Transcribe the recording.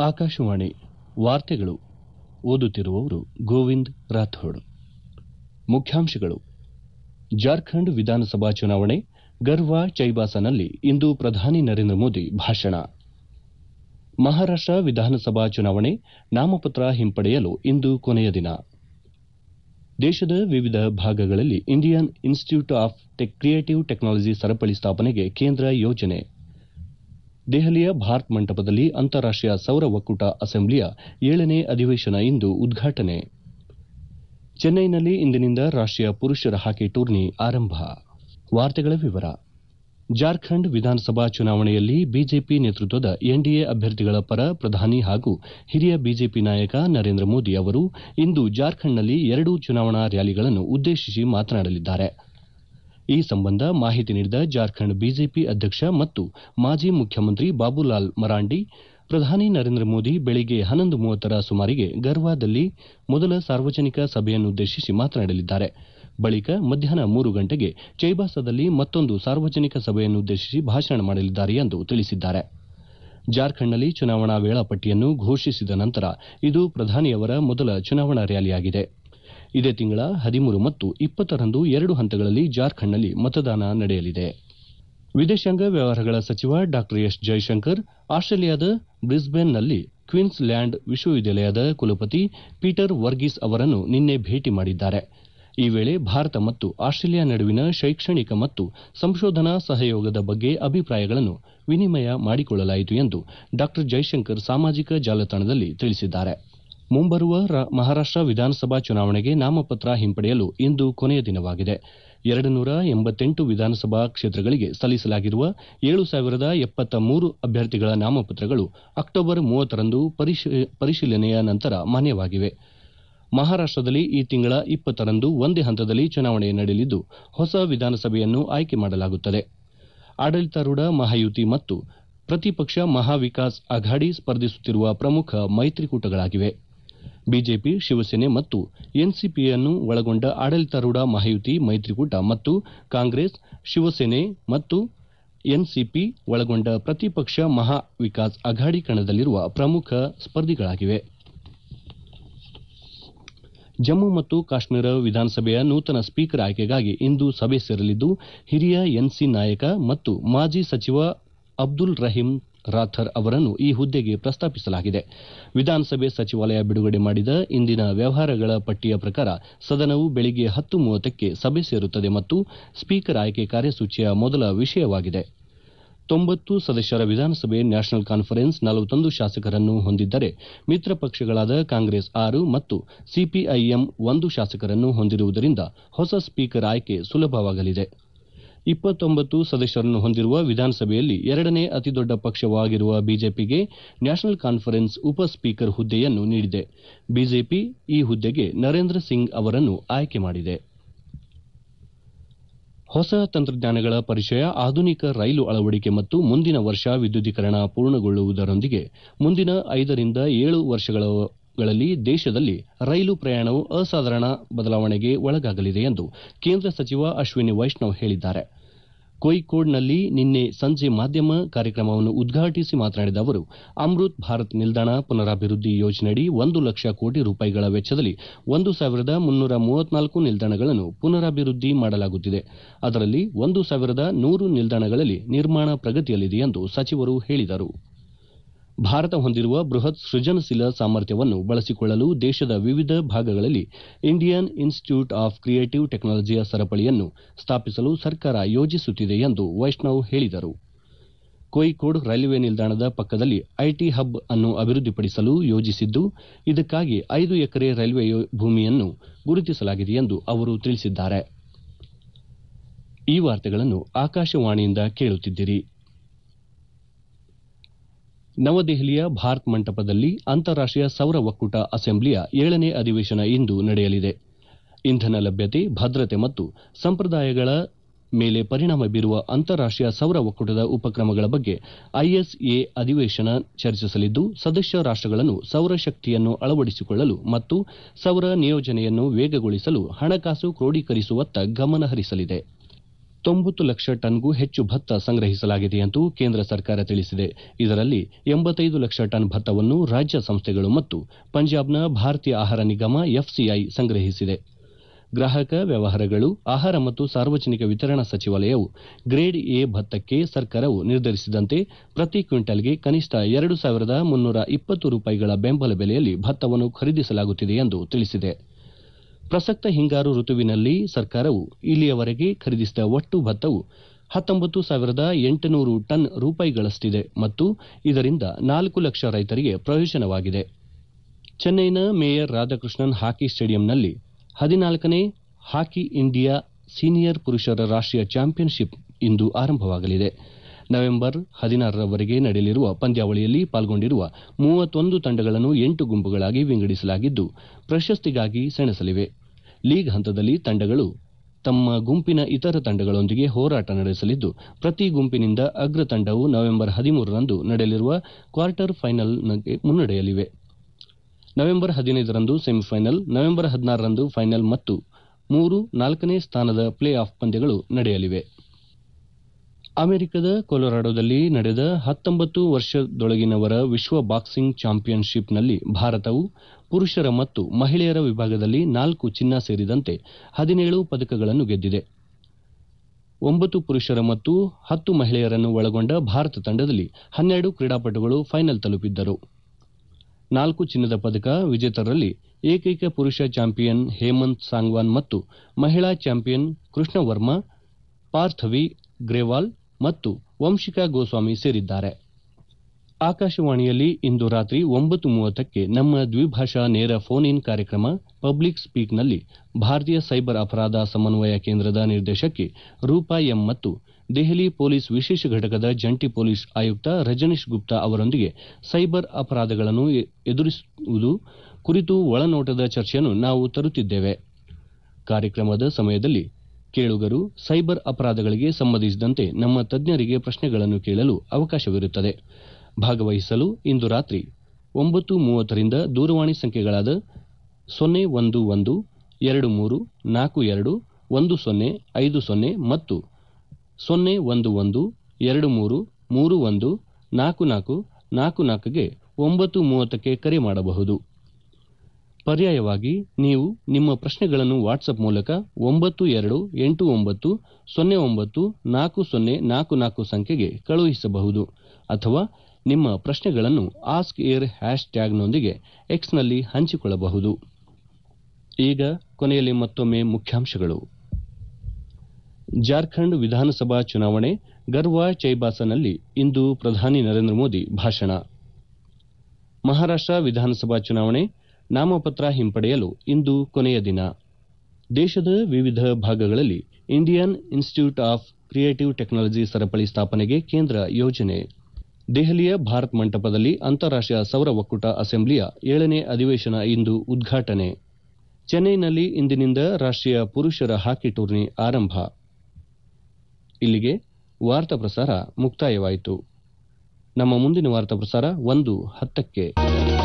ಆಕಾಶವಾಣಿ ವಾರ್ತೆಗಳು ಓದುತ್ತಿರುವವರು ಗೋವಿಂದ್ ರಾಥೋಡ್ ಮುಖ್ಯಾಂಶಗಳು ಜಾರ್ಖಂಡ್ ವಿಧಾನಸಭಾ ಚುನಾವಣೆ ಗರ್ವಾ ಚೈಬಾಸನಲ್ಲಿ ಇಂದು ಪ್ರಧಾನಿ ನರೇಂದ್ರ ಮೋದಿ ಭಾಷಣ ಮಹಾರಾಷ್ಟ ವಿಧಾನಸಭಾ ಚುನಾವಣೆ ನಾಮಪತ್ರ ಹಿಂಪಡೆಯಲು ಇಂದು ಕೊನೆಯ ದಿನ ದೇಶದ ವಿವಿಧ ಭಾಗಗಳಲ್ಲಿ Indian Institute of Creative Technology ಸರಪಳಿ ಸ್ಥಾಪನೆಗೆ ಕೇಂದ್ರ ಯೋಜನೆ ದೆಹಲಿಯ ಭಾರತ್ ಮಂಟಪದಲ್ಲಿ ಅಂತಾರಾಷ್ಟೀಯ ಸೌರ ಒಕ್ಕೂಟ ಅಸೆಂಬ್ಲಿಯ ಏಳನೇ ಅಧಿವೇಶನ ಇಂದು ಉದ್ಘಾಟನೆ ಚೆನ್ನೈನಲ್ಲಿ ಇಂದಿನಿಂದ ರಾಷ್ಟೀಯ ಪುರುಷರ ಹಾಕಿ ಟೂರ್ನಿ ಆರಂಭ ವಾರ್ತೆಗಳ ವಿವರ ಜಾರ್ಖಂಡ್ ವಿಧಾನಸಭಾ ಚುನಾವಣೆಯಲ್ಲಿ ಬಿಜೆಪಿ ನೇತೃತ್ವದ ಎನ್ಡಿಎ ಅಭ್ಯರ್ಥಿಗಳ ಪರ ಪ್ರಧಾನಿ ಹಾಗೂ ಹಿರಿಯ ಬಿಜೆಪಿ ನಾಯಕ ನರೇಂದ್ರ ಮೋದಿ ಅವರು ಇಂದು ಜಾರ್ಖಂಡ್ನಲ್ಲಿ ಎರಡು ಚುನಾವಣಾ ರ್ಯಾಲಿಗಳನ್ನು ಉದ್ದೇಶಿಸಿ ಮಾತನಾಡಲಿದ್ದಾರೆ ಈ ಸಂಬಂಧ ಮಾಹಿತಿ ನೀಡಿದ ಜಾರ್ಖಂಡ್ ಬಿಜೆಪಿ ಅಧ್ಯಕ್ಷ ಮತ್ತು ಮಾಜಿ ಮುಖ್ಯಮಂತ್ರಿ ಬಾಬುಲಾಲ್ ಮರಾಂಡಿ ಪ್ರಧಾನಿ ನರೇಂದ್ರ ಮೋದಿ ಬೆಳಗ್ಗೆ ಹನ್ನೊಂದು ಮೂವತ್ತರ ಸುಮಾರಿಗೆ ಗರ್ವಾದಲ್ಲಿ ಮೊದಲ ಸಾರ್ವಜನಿಕ ಸಭೆಯನ್ನುದ್ದೇಶಿಸಿ ಮಾತನಾಡಲಿದ್ದಾರೆ ಬಳಿಕ ಮಧ್ಯಾಹ್ನ ಮೂರು ಗಂಟೆಗೆ ಚೈಬಾಸದಲ್ಲಿ ಮತ್ತೊಂದು ಸಾರ್ವಜನಿಕ ಸಭೆಯನ್ನುದ್ದೇಶಿಸಿ ಭಾಷಣ ಮಾಡಲಿದ್ದಾರೆ ಎಂದು ತಿಳಿಸಿದ್ದಾರೆ ಜಾರ್ಖಂಡ್ನಲ್ಲಿ ಚುನಾವಣಾ ವೇಳಾಪಟ್ಟಿಯನ್ನು ಘೋಷಿಸಿದ ನಂತರ ಇದು ಪ್ರಧಾನಿಯವರ ಮೊದಲ ಚುನಾವಣಾ ರ್ಯಾಲಿಯಾಗಿದೆ ಇದೇ ತಿಂಗಳ ಹದಿಮೂರು ಮತ್ತು ಇಪ್ಪತ್ತರಂದು ಎರಡು ಹಂತಗಳಲ್ಲಿ ಜಾರ್ಖಂಡ್ನಲ್ಲಿ ಮತದಾನ ನಡೆಯಲಿದೆ ವಿದೇಶಾಂಗ ವ್ಯವಹಾರಗಳ ಸಚಿವ ಡಾ ಎಸ್ ಜೈಶಂಕರ್ ಆಸ್ಟ್ರೇಲಿಯಾದ ಬ್ರಿಸ್ಬೇನ್ನಲ್ಲಿ ಕ್ವೀನ್ಸ್ ಲ್ಯಾಂಡ್ ವಿಶ್ವವಿದ್ಯಾಲಯದ ಕುಲಪತಿ ಪೀಟರ್ ವರ್ಗೀಸ್ ಅವರನ್ನು ನಿನ್ನೆ ಭೇಟಿ ಮಾಡಿದ್ದಾರೆ ಈ ವೇಳೆ ಭಾರತ ಮತ್ತು ಆಸ್ಟ್ರೇಲಿಯಾ ನಡುವಿನ ಶೈಕ್ಷಣಿಕ ಮತ್ತು ಸಂಶೋಧನಾ ಸಹಯೋಗದ ಬಗ್ಗೆ ಅಭಿಪ್ರಾಯಗಳನ್ನು ವಿನಿಮಯ ಮಾಡಿಕೊಳ್ಳಲಾಯಿತು ಎಂದು ಡಾ ಜೈಶಂಕರ್ ಸಾಮಾಜಿಕ ಜಾಲತಾಣದಲ್ಲಿ ತಿಳಿಸಿದ್ದಾರೆ ಮುಂಬರುವ ಮಹಾರಾಷ್ಟ ವಿಧಾನಸಭಾ ಚುನಾವಣೆಗೆ ನಾಮಪತ್ರ ಹಿಂಪಡೆಯಲು ಇಂದು ಕೊನೆಯ ದಿನವಾಗಿದೆ ಎರಡು ನೂರ ಎಂಬತ್ತೆಂಟು ವಿಧಾನಸಭಾ ಕ್ಷೇತ್ರಗಳಿಗೆ ಸಲ್ಲಿಸಲಾಗಿರುವ ಏಳು ಸಾವಿರದ ಎಪ್ಪತ್ತ ಮೂರು ಅಭ್ಯರ್ಥಿಗಳ ನಾಮಪತ್ರಗಳು ಅಕ್ಟೋಬರ್ ಮೂವತ್ತರಂದು ಪರಿಶೀಲನೆಯ ನಂತರ ಮಾನ್ಯವಾಗಿವೆ ಮಹಾರಾಷ್ಟದಲ್ಲಿ ಈ ತಿಂಗಳ ಇಪ್ಪತ್ತರಂದು ಒಂದೇ ಹಂತದಲ್ಲಿ ಚುನಾವಣೆ ನಡೆಯಲಿದ್ದು ಹೊಸ ವಿಧಾನಸಭೆಯನ್ನು ಆಯ್ಕೆ ಮಾಡಲಾಗುತ್ತದೆ ಆಡಳಿತಾರೂಢ ಮಹಾಯುತಿ ಮತ್ತು ಪ್ರತಿಪಕ್ಷ ಮಹಾವಿಕಾಸ್ ಅಘಾಡಿ ಸ್ಪರ್ಧಿಸುತ್ತಿರುವ ಪ್ರಮುಖ ಮೈತ್ರಿಕೂಟಗಳಾಗಿವೆ ಬಿಜೆಪಿ ಶಿವಸೇನೆ ಮತ್ತು ಎನ್ಸಿಪಿಯನ್ನು ಒಳಗೊಂಡ ಆಡಳಿತಾರೂಢ ಮಹಾಯುತಿ ಮೈತ್ರಿಕೂಟ ಮತ್ತು ಕಾಂಗ್ರೆಸ್ ಶಿವಸೇನೆ ಮತ್ತು ಎನ್ಸಿಪಿ ಒಳಗೊಂಡ ಪ್ರತಿಪಕ್ಷ ಮಹಾ ವಿಕಾಸ್ ಅಘಾಡಿ ಕಣದಲ್ಲಿರುವ ಪ್ರಮುಖ ಸ್ಪರ್ಧಿಗಳಾಗಿವೆ ಜಮ್ಮು ಮತ್ತು ಕಾಶ್ಮೀರ ವಿಧಾನಸಭೆಯ ನೂತನ ಸ್ಪೀಕರ್ ಆಯ್ಕೆಗಾಗಿ ಇಂದು ಸಭೆ ಸೇರಲಿದ್ದು ಹಿರಿಯ ಎನ್ಸಿ ನಾಯಕ ಮತ್ತು ಮಾಜಿ ಸಚಿವ ಅಬ್ದುಲ್ ರಹೀಂ ರಾಥರ್ ಅವರನ್ನು ಈ ಹುದ್ದೆಗೆ ಪ್ರಸ್ತಾಪಿಸಲಾಗಿದೆ ವಿಧಾನಸಭೆ ಸಚಿವಾಲಯ ಬಿಡುಗಡೆ ಮಾಡಿದ ಇಂದಿನ ವ್ಯವಹಾರಗಳ ಪಟ್ಟಿಯ ಪ್ರಕಾರ ಸದನವು ಬೆಳಗ್ಗೆ ಹತ್ತು ಮೂವತ್ತಕ್ಕೆ ಸಭೆ ಸೇರುತ್ತದೆ ಮತ್ತು ಸ್ಪೀಕರ್ ಆಯ್ಕೆ ಕಾರ್ಯಸೂಚಿಯ ಮೊದಲ ವಿಷಯವಾಗಿದೆ ತೊಂಬತ್ತು ಸದಸ್ಯರ ವಿಧಾನಸಭೆ ನ್ಯಾಷನಲ್ ಕಾನ್ಫರೆನ್ಸ್ ನಲವತ್ತೊಂದು ಶಾಸಕರನ್ನು ಹೊಂದಿದ್ದರೆ ಮಿತ್ರ ಪಕ್ಷಗಳಾದ ಕಾಂಗ್ರೆಸ್ ಆರು ಮತ್ತು ಸಿಪಿಐಎಂ ಒಂದು ಶಾಸಕರನ್ನು ಹೊಂದಿರುವುದರಿಂದ ಹೊಸ ಸ್ಪೀಕರ್ ಆಯ್ಕೆ ಸುಲಭವಾಗಲಿದೆ ಇಪ್ಪತ್ತೊಂಬತ್ತು ಸದಸ್ಯರನ್ನು ಹೊಂದಿರುವ ವಿಧಾನಸಭೆಯಲ್ಲಿ ಎರಡನೇ ಅತಿದೊಡ್ಡ ಪಕ್ಷವಾಗಿರುವ ಬಿಜೆಪಿಗೆ ನ್ಯಾಷನಲ್ ಕಾನ್ಫರೆನ್ಸ್ ಉಪ ಸ್ಪೀಕರ್ ಹುದ್ದೆಯನ್ನು ನೀಡಿದೆ ಬಿಜೆಪಿ ಈ ಹುದ್ದೆಗೆ ನರೇಂದ್ರ ಸಿಂಗ್ ಅವರನ್ನು ಆಯ್ಕೆ ಮಾಡಿದೆ ಹೊಸ ತಂತ್ರಜ್ಞಾನಗಳ ಪರಿಚಯ ಆಧುನಿಕ ರೈಲು ಅಳವಡಿಕೆ ಮತ್ತು ಮುಂದಿನ ವರ್ಷ ವಿದ್ಯುದೀಕರಣ ಪೂರ್ಣಗೊಳ್ಳುವುದರೊಂದಿಗೆ ಮುಂದಿನ ಐದರಿಂದ ಏಳು ವರ್ಷಗಳಲ್ಲಿ ದೇಶದಲ್ಲಿ ರೈಲು ಪ್ರಯಾಣವು ಅಸಾಧಾರಣ ಬದಲಾವಣೆಗೆ ಒಳಗಾಗಲಿದೆ ಎಂದು ಕೇಂದ್ರ ಸಚಿವ ಅಶ್ವಿನಿ ವೈಷ್ಣವ್ ಹೇಳಿದ್ದಾರೆ ಕೋಯಿಕೋಡ್ನಲ್ಲಿ ನಿನ್ನೆ ಸಂಜೆ ಮಾಧ್ಯಮ ಕಾರ್ಯಕ್ರಮವನ್ನು ಉದ್ಘಾಟಿಸಿ ಮಾತನಾಡಿದ ಅವರು ಅಮೃತ್ ಭಾರತ್ ನಿಲ್ದಾಣ ಪುನರಾಭಿವೃದ್ಧಿ ಯೋಜನೆಯಡಿ ಒಂದು ಲಕ್ಷ ಕೋಟಿ ರೂಪಾಯಿಗಳ ವೆಚ್ಚದಲ್ಲಿ ಒಂದು ಸಾವಿರದ ಮುನ್ನೂರ ಮೂವತ್ನಾಲ್ಕು ನಿಲ್ದಾಣಗಳನ್ನು ಪುನರಾಭಿವೃದ್ಧಿ ಮಾಡಲಾಗುತ್ತಿದೆ ಅದರಲ್ಲಿ ಒಂದು ಸಾವಿರದ ನೂರು ನಿಲ್ದಾಣಗಳಲ್ಲಿ ನಿರ್ಮಾಣ ಪ್ರಗತಿಯಲ್ಲಿದೆ ಎಂದು ಸಚಿವರು ಹೇಳಿದರು ಭಾರತ ಹೊಂದಿರುವ ಬೃಹತ್ ಸೃಜನಶೀಲ ಸಾಮರ್ಥ್ಯವನ್ನು ಬಳಸಿಕೊಳ್ಳಲು ದೇಶದ ವಿವಿಧ ಭಾಗಗಳಲ್ಲಿ ಇಂಡಿಯನ್ ಇನ್ಸ್ಟಿಟ್ಯೂಟ್ ಆಫ್ ಕ್ರಿಯೇಟಿವ್ ಟೆಕ್ನಾಲಜಿಯ ಸರಪಳಿಯನ್ನು ಸ್ಥಾಪಿಸಲು ಸರ್ಕಾರ ಯೋಜಿಸುತ್ತಿದೆ ಎಂದು ವೈಷ್ಣವ್ ಹೇಳಿದರು ಕೋಯಿಕೋಡ್ ರೈಲ್ವೆ ನಿಲ್ದಾಣದ ಪಕ್ಕದಲ್ಲಿ ಐಟಿ ಹಬ್ ಅನ್ನು ಅಭಿವೃದ್ಧಿಪಡಿಸಲು ಯೋಜಿಸಿದ್ದು ಇದಕ್ಕಾಗಿ ಐದು ಎಕರೆ ರೈಲ್ವೆ ಭೂಮಿಯನ್ನು ಗುರುತಿಸಲಾಗಿದೆ ಎಂದು ಅವರು ತಿಳಿಸಿದ್ದಾರೆ ಈ ವಾರ್ತೆಗಳನ್ನು ಆಕಾಶವಾಣಿಯಿಂದ ಕೇಳುತ್ತಿದ್ದೀರಿ ನವದೆಹಲಿಯ ಭಾರತ್ ಮಂಟಪದಲ್ಲಿ ಅಂತಾರಾಷ್ಟೀಯ ಸೌರ ಒಕ್ಕೂಟ ಅಸೆಂಬ್ಲಿಯ ಏಳನೇ ಅಧಿವೇಶನ ಇಂದು ನಡೆಯಲಿದೆ ಇಂಧನ ಲಭ್ಯತೆ ಭದ್ರತೆ ಮತ್ತು ಸಂಪ್ರದಾಯಗಳ ಮೇಲೆ ಪರಿಣಾಮ ಬೀರುವ ಅಂತಾರಾಷ್ಟೀಯ ಸೌರ ಒಕ್ಕೂಟದ ಉಪಕ್ರಮಗಳ ಬಗ್ಗೆ ಐಎಸ್ಎ ಅಧಿವೇಶನ ಚರ್ಚಿಸಲಿದ್ದು ಸದಸ್ಯ ರಾಷ್ಟಗಳನ್ನು ಸೌರಶಕ್ತಿಯನ್ನು ಅಳವಡಿಸಿಕೊಳ್ಳಲು ಮತ್ತು ಸೌರ ನಿಯೋಜನೆಯನ್ನು ವೇಗಗೊಳಿಸಲು ಹಣಕಾಸು ಕ್ರೋಢೀಕರಿಸುವತ್ತ ಗಮನ ಹರಿಸಲಿದೆ ತೊಂಬತ್ತು ಲಕ್ಷ ಟನ್ಗೂ ಹೆಚ್ಚು ಭತ್ತ ಸಂಗ್ರಹಿಸಲಾಗಿದೆ ಎಂದು ಕೇಂದ್ರ ಸರ್ಕಾರ ತಿಳಿಸಿದೆ ಇದರಲ್ಲಿ ಎಂಬತ್ತೈದು ಲಕ್ಷ ಟನ್ ಭತ್ತವನ್ನು ರಾಜ್ಯ ಸಂಸ್ಥೆಗಳು ಮತ್ತು ಪಂಜಾಬ್ನ ಭಾರತೀಯ ಆಹಾರ ನಿಗಮ ಎಫ್ಸಿಐ ಸಂಗ್ರಹಿಸಿದೆ ಗ್ರಾಹಕ ವ್ಯವಹಾರಗಳು ಆಹಾರ ಮತ್ತು ಸಾರ್ವಜನಿಕ ವಿತರಣಾ ಸಚಿವಾಲಯವು ಗ್ರೇಡ್ ಎ ಭತ್ತಕ್ಕೆ ಸರ್ಕಾರವು ನಿರ್ಧರಿಸಿದಂತೆ ಪ್ರತಿ ಕ್ವಿಂಟಲ್ಗೆ ಕನಿಷ್ಠ ಎರಡು ಸಾವಿರದ ಮುನ್ನೂರ ಇಪ್ಪತ್ತು ರೂಪಾಯಿಗಳ ಬೆಂಬಲ ಬೆಲೆಯಲ್ಲಿ ಭತ್ತವನ್ನು ಖರೀದಿಸಲಾಗುತ್ತಿದೆ ಎಂದು ತಿಳಿಸಿದೆ ಪ್ರಸಕ್ತ ಹಿಂಗಾರು ಋತುವಿನಲ್ಲಿ ಸರ್ಕಾರವು ಇಲ್ಲಿಯವರೆಗೆ ಖರೀದಿಸಿದ ಒಟ್ಟು ಭತ್ತವು ಹತ್ತೊಂಬತ್ತು ಸಾವಿರದ ಎಂಟುನೂರು ಟನ್ ರೂಪಾಯಿಗಳಷ್ಟಿದೆ ಮತ್ತು ಇದರಿಂದ ನಾಲ್ಕು ಲಕ್ಷ ರೈತರಿಗೆ ಪ್ರಯೋಜನವಾಗಿದೆ ಚೆನ್ನೈನ ಮೇಯರ್ ರಾಧಾಕೃಷ್ಣನ್ ಹಾಕಿ ಸ್ಟೇಡಿಯಂನಲ್ಲಿ ಹದಿನಾಲ್ಕನೇ ಹಾಕಿ ಇಂಡಿಯಾ ಸೀನಿಯರ್ ಪುರುಷರ ರಾಷ್ಟೀಯ ಚಾಂಪಿಯನ್ಶಿಪ್ ಇಂದು ಆರಂಭವಾಗಲಿದೆ ನವೆಂಬರ್ ಹದಿನಾರರವರೆಗೆ ನಡೆಯಲಿರುವ ಪಂದ್ಯಾವಳಿಯಲ್ಲಿ ಪಾಲ್ಗೊಂಡಿರುವ ಮೂವತ್ತೊಂದು ತಂಡಗಳನ್ನು ಎಂಟು ಗುಂಪುಗಳಾಗಿ ವಿಂಗಡಿಸಲಾಗಿದ್ದು ಪ್ರಶಸ್ತಿಗಾಗಿ ಸೆಣಸಲಿವೆ ಲೀಗ್ ಹಂತದಲ್ಲಿ ತಂಡಗಳು ತಮ್ಮ ಗುಂಪಿನ ಇತರ ತಂಡಗಳೊಂದಿಗೆ ಹೋರಾಟ ನಡೆಸಲಿದ್ದು ಪ್ರತಿ ಗುಂಪಿನಿಂದ ಅಗ್ರ ತಂಡವು ನವೆಂಬರ್ ಹದಿಮೂರರಂದು ನಡೆಯಲಿರುವ ಕ್ವಾರ್ಟರ್ ಫೈನಲ್ಗೆ ಮುನ್ನಡೆಯಲಿವೆ ನವೆಂಬರ್ ಹದಿನೈದರಂದು ಸೆಮಿಫೈನಲ್ ನವೆಂಬರ್ ಹದಿನಾರರಂದು ಫೈನಲ್ ಮತ್ತು ಮೂರು ನಾಲ್ಕನೇ ಸ್ಥಾನದ ಪ್ಲೇ ಆಫ್ ಪಂದ್ಯಗಳು ನಡೆಯಲಿವೆ ಅಮೆರಿಕದ ಕೊಲೊರಾಡೋದಲ್ಲಿ ನಡೆದ ಹತ್ತೊಂಬತ್ತು ವರ್ಷದೊಳಗಿನವರ ವಿಶ್ವ ಬಾಕ್ಸಿಂಗ್ ಚಾಂಪಿಯನ್ಶಿಪ್ನಲ್ಲಿ ಭಾರತವು ಪುರುಷರ ಮತ್ತು ಮಹಿಳೆಯರ ವಿಭಾಗದಲ್ಲಿ ನಾಲ್ಕು ಚಿನ್ನ ಸೇರಿದಂತೆ ಹದಿನೇಳು ಪದಕಗಳನ್ನು ಗೆದ್ದಿದೆ ಒಂಬತ್ತು ಪುರುಷರ ಮತ್ತು ಹತ್ತು ಮಹಿಳೆಯರನ್ನು ಒಳಗೊಂಡ ಭಾರತ ತಂಡದಲ್ಲಿ ಹನ್ನೆರಡು ಕ್ರೀಡಾಪಟುಗಳು ಫೈನಲ್ ತಲುಪಿದ್ದರು ನಾಲ್ಕು ಚಿನ್ನದ ಪದಕ ವಿಜೇತರಲ್ಲಿ ಏಕೈಕ ಪುರುಷ ಚಾಂಪಿಯನ್ ಹೇಮಂತ್ ಸಾಂಗ್ವಾನ್ ಮತ್ತು ಮಹಿಳಾ ಚಾಂಪಿಯನ್ ಕೃಷ್ಣ ವರ್ಮಾ ಪಾರ್ಥವಿ ಗ್ರೇವಾಲ್ ಮತ್ತು ವಂಶಿಕಾ ಗೋಸ್ವಾಮಿ ಸೇರಿದ್ದಾರೆ ಆಕಾಶವಾಣಿಯಲ್ಲಿ ಇಂದು ರಾತ್ರಿ ಒಂಬತ್ತು ಮೂವತ್ತಕ್ಕೆ ನಮ್ಮ ದ್ವಿಭಾಷಾ ನೇರ ಫೋನ್ ಇನ್ ಕಾರ್ಯಕ್ರಮ ಪಬ್ಲಿಕ್ ಸ್ಪೀಕ್ನಲ್ಲಿ ಭಾರತೀಯ ಸೈಬರ್ ಅಪರಾಧ ಸಮನ್ವಯ ಕೇಂದ್ರದ ನಿರ್ದೇಶಕಿ ರೂಪಾ ಎಂ ಮತ್ತು ದೆಹಲಿ ಪೊಲೀಸ್ ವಿಶೇಷ ಘಟಕದ ಜಂಟಿ ಪೊಲೀಸ್ ಆಯುಕ್ತ ರಜನೀಶ್ ಗುಪ್ತಾ ಅವರೊಂದಿಗೆ ಸೈಬರ್ ಅಪರಾಧಗಳನ್ನು ಎದುರಿಸುವುದು ಕುರಿತು ಒಳನೋಟದ ಚರ್ಚೆಯನ್ನು ನಾವು ತರುತ್ತಿದ್ದೇವೆ ಕಾರ್ಯಕ್ರಮದ ಸಮಯದಲ್ಲಿ ಕೇಳುಗರು ಸೈಬರ್ ಅಪರಾಧಗಳಿಗೆ ಸಂಬಂಧಿಸಿದಂತೆ ನಮ್ಮ ತಜ್ಞರಿಗೆ ಪ್ರಶ್ನೆಗಳನ್ನು ಕೇಳಲು ಅವಕಾಶವಿರುತ್ತದೆ ಭಾಗವಹಿಸಲು ಇಂದು ರಾತ್ರಿ ಒಂಬತ್ತು ಮೂವತ್ತರಿಂದ ದೂರವಾಣಿ ಸಂಖ್ಯೆಗಳಾದ ಸೊನ್ನೆ ಒಂದು ಒಂದು ಎರಡು ಮೂರು ನಾಲ್ಕು ಎರಡು ಒಂದು ಸೊನ್ನೆ ಐದು ಸೊನ್ನೆ ಮತ್ತು ಸೊನ್ನೆ ಒಂದು ಒಂದು ಎರಡು ಮೂರು ಮೂರು ಒಂದು ನಾಲ್ಕು ನಾಲ್ಕು ನಾಲ್ಕು ನಾಲ್ಕಗೆ ಒಂಬತ್ತು ಮೂವತ್ತಕ್ಕೆ ಕರೆ ಮಾಡಬಹುದು ಪರ್ಯಾಯವಾಗಿ ನೀವು ನಿಮ್ಮ ಪ್ರಶ್ನೆಗಳನ್ನು ವಾಟ್ಸಪ್ ಮೂಲಕ ಒಂಬತ್ತು ಎರಡು ಎಂಟು ಒಂಬತ್ತು ಸೊನ್ನೆ ಒಂಬತ್ತು ನಾಲ್ಕು ಸೊನ್ನೆ ನಾಲ್ಕು ನಾಲ್ಕು ಸಂಖ್ಯೆಗೆ ಕಳುಹಿಸಬಹುದು ಅಥವಾ ನಿಮ್ಮ ಪ್ರಶ್ನೆಗಳನ್ನು ಆಸ್ಕ್ ಏರ್ ಹ್ಯಾಶ್ ಟ್ಯಾಗ್ನೊಂದಿಗೆ ಎಕ್ಸ್ನಲ್ಲಿ ಹಂಚಿಕೊಳ್ಳಬಹುದು ಈಗ ಕೊನೆಯಲ್ಲಿ ಮತ್ತೊಮ್ಮೆ ಮುಖ್ಯಾಂಶಗಳು ಜಾರ್ಖಂಡ್ ವಿಧಾನಸಭಾ ಚುನಾವಣೆ ಗರ್ವಾ ಚೈಬಾಸನಲ್ಲಿ ಇಂದು ಪ್ರಧಾನಿ ನರೇಂದ್ರ ಮೋದಿ ಭಾಷಣ ಮಹಾರಾಷ್ಟ್ರ ವಿಧಾನಸಭಾ ಚುನಾವಣೆ ನಾಮಪತ್ರ ಹಿಂಪಡೆಯಲು ಇಂದು ಕೊನೆಯ ದಿನ ದೇಶದ ವಿವಿಧ ಭಾಗಗಳಲ್ಲಿ Indian Institute of Creative Technology ಸರಪಳಿ ಸ್ಥಾಪನೆಗೆ ಕೇಂದ್ರ ಯೋಜನೆ ದೆಹಲಿಯ ಭಾರತ್ ಮಂಟಪದಲ್ಲಿ ಅಂತಾರಾಷ್ಟೀಯ ಸೌರ ಒಕ್ಕೂಟ ಅಸೆಂಬ್ಲಿಯ ಏಳನೇ ಅಧಿವೇಶನ ಇಂದು ಉದ್ಘಾಟನೆ ಚೆನ್ನೈನಲ್ಲಿ ಇಂದಿನಿಂದ ರಾಷ್ಟೀಯ ಪುರುಷರ ಹಾಕಿ ಟೂರ್ನಿ ಆರಂಭ ಇಲ್ಲಿಗೆ ವಾರ್ತಾ ಪ್ರಸಾರ ಮುಕ್ತಾಯವಾಯಿತು ನಮ್ಮ ಮುಂದಿನ ವಾರ್ತಾ ಪ್ರಸಾರ ಒಂದು ಹತ್ತಕ್ಕೆ